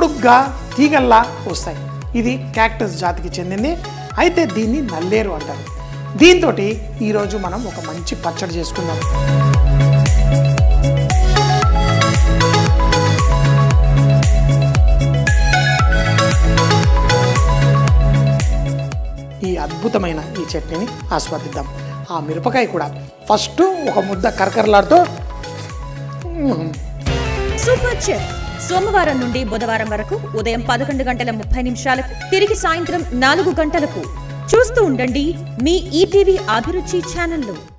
పొడుగ్గా తీగల్లా వస్తాయి ఇది క్యాక్టస్ జాతికి చెందింది అయితే దీన్ని నల్లేరు అంటారు దీంతో ఈరోజు మనం ఒక మంచి పచ్చడి చేసుకుందాం ఈ అద్భుతమైన ఈ చట్నీని ఆస్వాదిద్దాం ఆ మిరపకాయ కూడా ఫస్ట్ ఒక ముద్ద కరకరలాడుతూ సూపర్ చెఫ్ సోమవారం నుండి బుధవారం వరకు ఉదయం పదకొండు గంటల ముప్పై నిమిషాలకు తిరిగి సాయంత్రం నాలుగు గంటలకు చూస్తూ ఉండండి మీ ఈటీవీ అభిరుచి ఛానల్లో